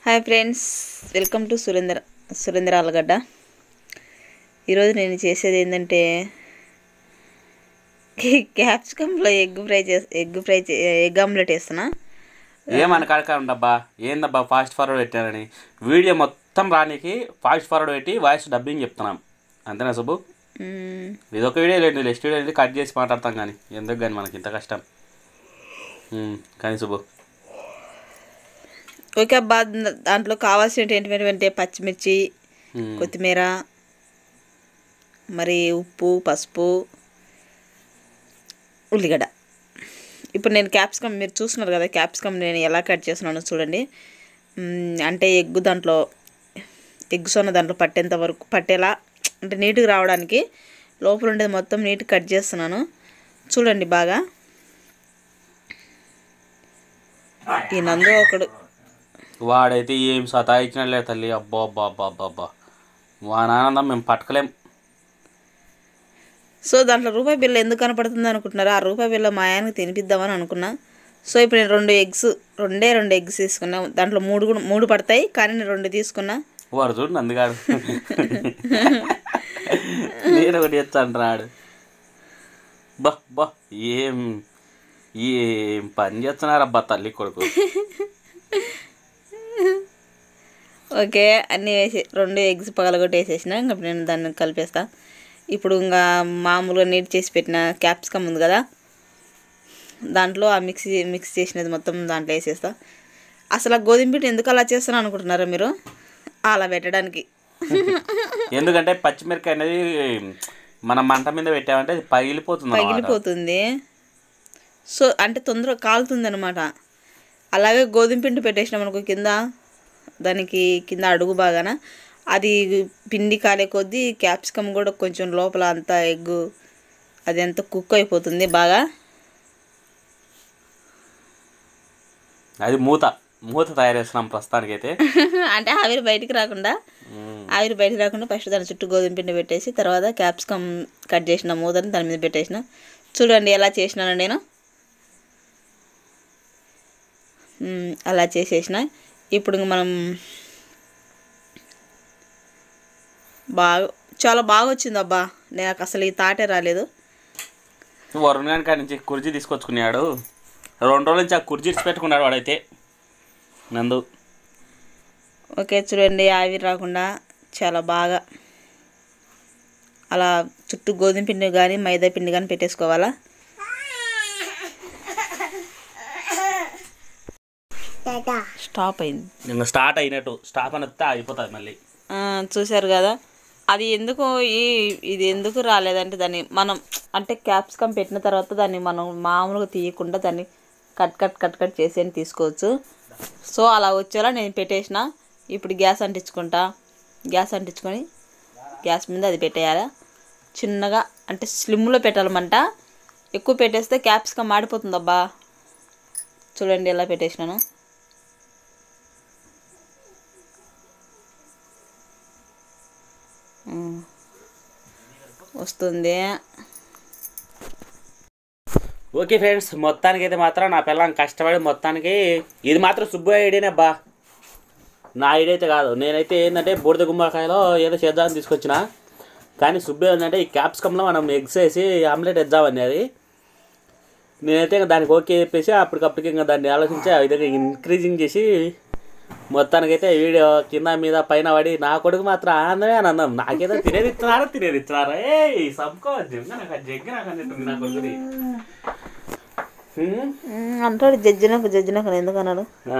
Hi friends welcome to Surendra Surendra Allagadda ఈరోజు నేను చేసేది ఏంటంటే క్యాప్సికంలో ఎగ్ ఫ్రై చే ఎగ్ ఫ్రై చే ఎగ్ ఆమ్లెట్ వేస్తున్నా ఏమని కడక ఉండబ్బా ఏందబ్బా ఫాస్ట్ ఫార్వర్డ్ పెట్టానని వీడియో మొత్తం రానికి ఫాస్ట్ ఫార్వర్డ్ పెట్టి వాయిస్ డబ్బింగ్ చెప్తున్నాం అంతేనా సుబ్బు మ్మ్. ఇది ఒక వీడియో లేదు నెక్స్ట్ వీడియో అనేది కట్ చేసి మాట్లాడతాం కానీ ఎందుకు కానీ మనకి ఇంత కష్టం ఉమ్, కానీ సుబ్బు ఓకే అబ్బా దాంట్లో కావాల్సినవి ఏంటంటే పచ్చిమిర్చి ఉమ్, కొత్తిమీర మరి ఉప్పు పసుపు ఉల్లిగడ్డ ఇప్పుడు నేను క్యాప్సికమ్ మీరు చూస్తున్నారు కదా క్యాప్సికమ్ నేను ఎలా కట్ చేస్తున్నానో చూడండి మ్మ్, అంటే ఎగ్గు దాంట్లో ఎగ్గు సొన్న దాంట్లో పట్టేంత వరకు పట్టేలా అంటే నీట్గా రావడానికి లోపల ఉండేది మొత్తం నీట్గా కట్ చేస్తున్నాను చూడండి బాగా ఈ నందు ఒకడు వాడైతే ఏం సతాయించినలే తల్లి అబ్బా అబ్బా అబ్బా అబ్బా అబ్బా వాని ఆనందం మేము పట్టుకోలేం సో దాంట్లో రూపాయి బిల్ల ఎందుకు కనపడుతుంది అనుకుంటున్నారు ఆ రూపాయి బిల్ల మా ఆయనకి తినిపిద్దామని అనుకున్నా సో ఇప్పుడు నేను రెండు ఎగ్స్ రెండే రెండు ఎగ్స్ తీసుకున్నా దాంట్లో మూడు కూడా మూడు పడతాయి కానీ నేను రెండు తీసుకున్నా వాడు చూడు నందిగాడు నేను ఒకటి చేస్తాను బా బా ఏం ఏం పని చేస్తున్నారబ్బా తల్లి కొడుకు ఓకే అన్నీ వేసి రెండు ఎగ్స్ పగలగొట్టి వేసేసిన ఇంకా నేను దాన్ని కలిపేస్తా ఇప్పుడు ఇంకా మామూలుగా నీట్ చేసి పెట్టిన క్యాప్సికమ్ ఉంది కదా దాంట్లో ఆ మిక్సీ మిక్స్ చేసినది మొత్తం దాంట్లో వేసేస్తా అసలు ఆ గోధుమ పిండి ఎందుకు అలా చేస్తాను అనుకుంటున్నారా మీరు అలా పెట్టడానికి ఎందుకంటే పచ్చిమిరకాయ అనేది మనం మంట మీద పెట్టామంటే అది పగిలిపోతుంది అన్నమాట. పగిలిపోతుంది సో అంటే తొందరగా కాలుతుంది అనమాట అలాగే గోధుమ పిండి పెట్టేసినాం అనుకో కింద దానికి కింద అడుగు బాగాన అది పిండి కాలే కొద్దీ క్యాప్సికమ్ కూడా కొంచెం లోపల అంతా ఎగ్గు అది అంతా కుక్ అయిపోతుంది బాగా అది మూత మూత తయారు చేస్తున్నాం ప్రస్తుతానికి అయితే అంటే ఆవిరి బయటికి రాకుండా ఆవిరి బయటికి రాకుండా ఫస్ట్ దాని చుట్టూ గోధుమ పిండి పెట్టేసి తర్వాత క్యాప్సికమ్ కట్ చేసిన మూతని దాని మీద పెట్టేసిన చూడండి ఎలా చేసినాను నేను మ్మ్, అలా చేసేసిన ఇప్పుడు ఇంక మనం బాగా చాలా బాగా వచ్చింది అబ్బా నాకు అసలు ఈ తాటే రాలేదు వరుణ్ గారి కాడి నుంచి కుర్చీ తీసుకొచ్చుకున్నాడు రెండు రోజుల నుంచి ఆ కుర్చీ ఇడిచి పెట్టుకున్నాడు వాడైతే నందు ఓకే చూడండి ఆవిరి రాకుండా చాలా బాగా అలా చుట్టూ గోధుమ పిండి కానీ మైదా పిండి కానీ పెట్టేసుకోవాలా స్టాప్ అయింది ఇంకా స్టార్ట్ అయినట్టు స్టాప్ అని వస్తే అయిపోతుంది మళ్ళీ ఆ, చూశారు కదా అది ఎందుకు ఈ ఇది ఎందుకు రాలేదంటే దాన్ని మనం అంటే క్యాప్సికమ్ పెట్టిన తర్వాత దాన్ని మనం మామూలుగా తీయకుండా దాన్ని కట్ కట్ కట్ కట్ చేసి అని తీసుకోవచ్చు సో అలా వచ్చేలా నేను పెట్టేసిన ఇప్పుడు గ్యాస్ అంటించుకుంటా గ్యాస్ అంటించుకొని గ్యాస్ మీద అది పెట్టేయాలి చిన్నగా అంటే స్లిమ్లో పెట్టాలన్నమాట ఎక్కువ పెట్టేస్తే క్యాప్సికమ్ మాడిపోతుంది అబ్బా చూడండి ఎలా పెట్టేసినాను ఉమ్. వస్తుంది ఓకే ఫ్రెండ్స్ మొత్తానికి అయితే మాత్రం నా పిల్లని కష్టపడి మొత్తానికి ఇది మాత్రం సుబ్బు ఐడియానే బా నా ఐడియా అయితే కాదు నేనైతే ఏంటంటే బూడిద గుమ్మడికాయలో ఏదో చేద్దామని తీసుకొచ్చిన కానీ సుబ్బు ఏంటంటే ఈ క్యాప్సికంలో మనం ఎగ్స్ వేసి ఆమ్లెట్ వేద్దామని అది నేనైతే ఇంకా దానికి ఓకే చెప్పేసి అప్పటికప్పటికి ఇంకా దాన్ని ఆలోచించి ఆ విధంగా ఇంక్రీజింగ్ చేసి మొత్తానికైతే వీడియో కింద మీద పైన పడి నా కొడుకు మాత్రం ఆనందమే అని అన్నాం నాకేదో తినేది ఇస్తున్నారా తినేది ఇస్తున్నారా ఏ సబ్కో జగ్గ నాకు జగ్గ నాకు అన్నట్టుంది నా కొడుకుని హ్మ్? ఉమ్, అంటాడు జడ్జినకు జడ్జినకు ఎందుకు అన్నాడు ఆ.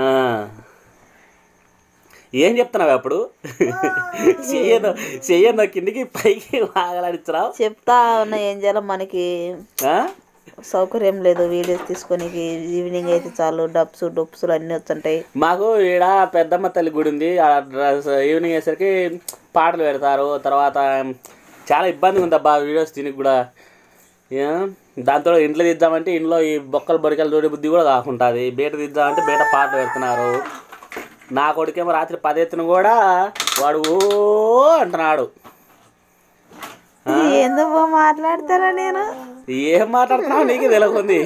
ఏం చెప్తున్నావు అప్పుడు చెయ్యను చెయ్యను కిందికి పైకి వాగలాడిస్తున్నావు చెప్తా ఉన్నా ఏం చేయాలో మనకి ఆ? సౌకర్యం లేదు వీడియోస్ తీసుకొని ఈవినింగ్ అయితే చాలు డబ్స్ డొప్సులు అన్నీ వచ్చుంటాయి మాకు ఈడ పెద్దమ్మ తల్లి గుడి ఉంది ఆ డ్రెస్ ఈవినింగ్ అయ్యేసరికి పాటలు పెడతారు తర్వాత చాలా ఇబ్బందిగా ఉంది అబ్బా వీడియోస్ దీనికి కూడా ఏ? దాంతో ఇంట్లో తీద్దామంటే ఇంట్లో ఈ బొక్కలు బొరికలు చూడే బుద్ధి కూడా కాకుంటుంది బయట తీద్దామంటే బయట పాటలు పెడుతున్నారు నా కొడుకేమో రాత్రి పదెత్తున కూడా వాడు ఓ అంటున్నాడు ఏందో మాట్లాడతారా నేను ఏం మాట్లాడుతున్నావు నీకు తెలియకుంది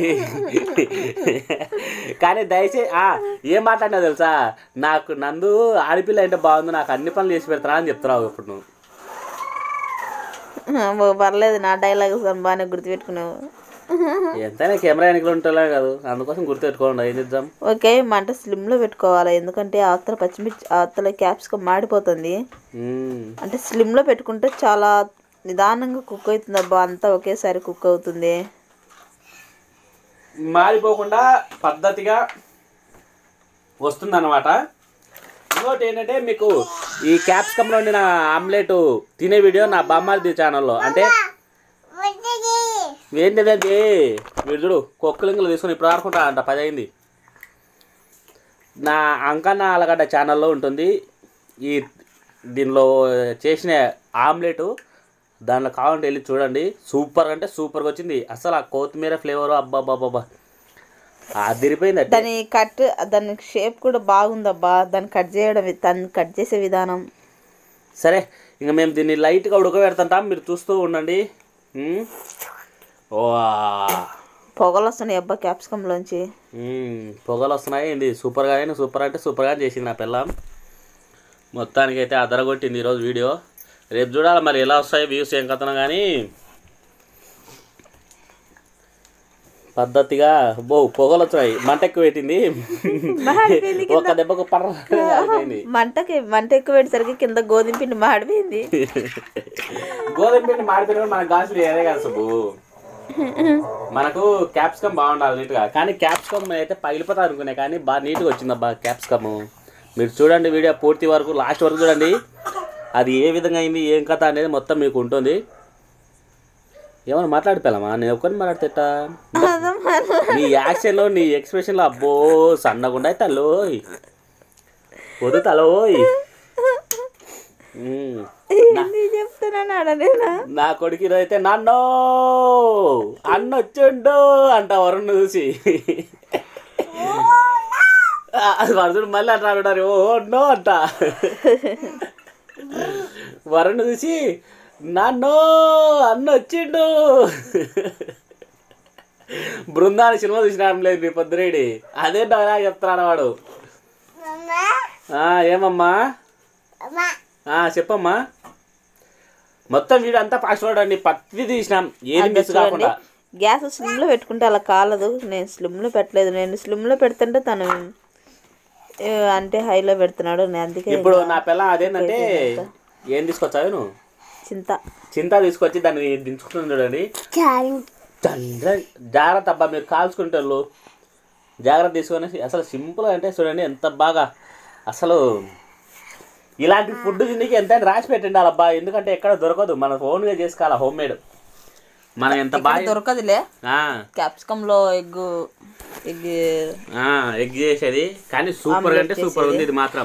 కానీ దయచేసి ఆ, ఏం మాట్లాడినా తెలుసా నాకు నందు ఆడపిల్ల అంటే బాగుంది నాకు అన్ని పనులు చేసి పెడతానా అని చెప్తున్నావు ఇప్పుడు నువ్వు ఓ, పర్లేదు నా డైలాగ్స్ కానీ బాగానే గుర్తుపెట్టుకున్నావు ఎంతైనా కెమెరా వెనకలు ఉంటుందా కాదు అందుకోసం గుర్తుపెట్టుకోండి ఏం చేద్దాం ఓకే మంట స్లిమ్లో పెట్టుకోవాలి ఎందుకంటే అవతల పచ్చిమిర్చి అవతల క్యాప్సికం మాడిపోతుంది మ్మ్. అంటే స్లిమ్లో పెట్టుకుంటే చాలా నిదానంగా కుక్ అవుతుంది అబ్బా అంతా ఒకేసారి కుక్ అవుతుంది మారిపోకుండా పద్ధతిగా వస్తుందన్నమాట ఇంకోటి ఏంటంటే మీకు ఈ క్యాప్సికంలో వండిన ఆమ్లెట్ తినే వీడియో నా బామ్మారిది ఛానల్లో అంటే ఏంటిదండి మీరు చూడు కొక్కలింగులు తీసుకొని ఇప్పుడు ఆడుకుంటా అంట పది అయింది నా అంకన్న ఆలగడ్డ ఛానల్లో ఉంటుంది ఈ దీనిలో చేసిన ఆమ్లెట్ దానిలో కావాలంటే వెళ్ళి చూడండి సూపర్ అంటే సూపర్గా వచ్చింది అసలు ఆ కొత్తిమీర ఫ్లేవర్ అబ్బాబ్బాబ్బా అదిరిపోయింది అంటే దాని కట్ దాని షేప్ కూడా బాగుందబ్బా దాన్ని కట్ చేయడం దాన్ని కట్ చేసే విధానం సరే ఇంకా మేము దీన్ని లైట్గా ఉడకబెడుతుంటాం మీరు చూస్తూ ఉండండి ఉమ్. వా పొగలు వస్తున్నాయి అబ్బా క్యాప్సికంలోంచి ఉమ్, పొగలు వస్తున్నాయి ఏంటి సూపర్గా అయినా సూపర్ అంటే సూపర్గా చేసింది నా పిల్ల మొత్తానికి అయితే అదరగొట్టింది ఈరోజు వీడియో రేపు చూడాలి మరి ఎలా వస్తాయి వ్యూస్ ఏం కథనం కానీ పద్ధతిగా బో పొగలు వచ్చాయి మంట ఎక్కువ పెట్టింది ఒక దెబ్బకు పర్ర అయిపోయింది మంటకి మంట ఎక్కువ పెట్టేసరికి కింద గోధుమ పిండి మాడిపోయింది గోధుమ పిండి మాడిపోయిన మన గాజులు ఏదే కదా సుబ్బు మనకు క్యాప్సికమ్ బాగుండాలి నీట్గా కానీ క్యాప్సికమ్ అయితే పగిలిపోతా అనుకునే కానీ బాగా నీట్గా వచ్చిందబ్బా క్యాప్సికమ్ మీరు చూడండి వీడియో పూర్తి వరకు లాస్ట్ వరకు చూడండి అది ఏ విధంగా అయింది ఏం కథ అనేది మొత్తం మీకు ఉంటుంది ఏమైనా మాట్లాడిపోయామా నేను ఒక్కరిని మాట్లాడితేట నీ యాక్షన్లో నీ ఎక్స్ప్రెషన్లో అబ్బో సన్నగుండా అయితే తల్లోయ్ వద్దు తలోయ్ ఉమ్. ఏంది చెప్తున్నాను అడనేనా నా కొడుకు అయితే నాన్నో అన్న వచ్చిండు అంట వరుణ్ చూసి వరుణుడు మళ్ళీ అంటాడు ఓ నో అంట వరుణ్ చూసి నాన్నో అన్న వచ్చిండు బృందాన్ని సినిమా చూసినాం లేదు మీ పొద్దురేడి అదే డైలా చెప్తున్నాడు వాడు ఆ, ఏమమ్మా ఆ, చెప్పమ్మా మొత్తం వీడియో అంతా ఫాస్ట్ చూడండి పత్తి తీసినాం ఏది మిస్ చూడండి కాకుండా గ్యాస్ స్లిమ్లో పెట్టుకుంటే అలా కాలదు నేను స్లిమ్లో పెట్టలేదు నేను స్లిమ్లో పెడుతుంటే తను ఏ, అంటే హైలో పెడుతున్నాడు నేను అందుకే ఇప్పుడు నా పిల్ల అదేంటంటే ఏం తీసుకొచ్చావు నువ్వు చింత చింత తీసుకొచ్చి దాన్ని దించుకుంటుంది చూడండి చంద్ర జాగ్రత్త అబ్బా మీరు కాల్చుకుంటే వాళ్ళు జాగ్రత్త తీసుకొని అసలు సింపుల్ అంటే చూడండి ఎంత బాగా అసలు ఇలాంటి ఫుడ్ తిండికి ఎంత రాసి పెట్టండి అబ్బా ఎందుకంటే ఎక్కడ దొరకదు మన ఓన్గా చేసుకోవాలి హోమ్ మేడ్ మనం ఎంత బాగా దొరకదులే ఆ, క్యాప్సికంలో ఎగ్ ఎగ్ ఆ, ఎగ్ చేసేది కానీ సూపర్ అంటే సూపర్ ఉంది ఇది మాత్రం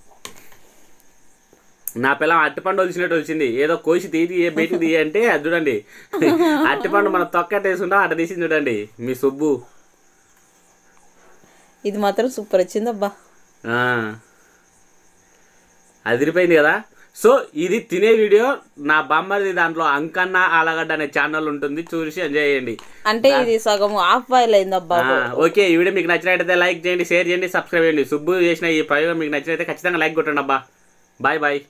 నా పిల్ల అట్టిపండు వచ్చినట్టు వచ్చింది ఏదో కోసి తీసి ఏ బయటికి తీయ అంటే అది చూడండి అట్టిపండు మన తొక్క తీసుకుంటాం అట్ట తీసింది చూడండి మీ సుబ్బు ఇది మాత్రం సూపర్ వచ్చిందబ్బా ఆ. అదిరిపోయింది కదా సో ఇది తినే వీడియో నా బామ్మది దాంట్లో అంకన్న ఆలగడ్డ అనే ఛానల్ ఉంటుంది చూసి ఎంజాయ్ చేయండి అంటే ఇది సగం హాఫ్ బాయిల్ అయిందబ్బా ఆ, ఓకే ఈ వీడియో మీకు నచ్చినట్టయితే లైక్ చేయండి షేర్ చేయండి సబ్స్క్రైబ్ చేయండి సుబ్బు చేసిన ఈ ప్రయోగం మీకు నచ్చినైతే ఖచ్చితంగా లైక్ కొట్టండి అబ్బా బాయ్ బాయ్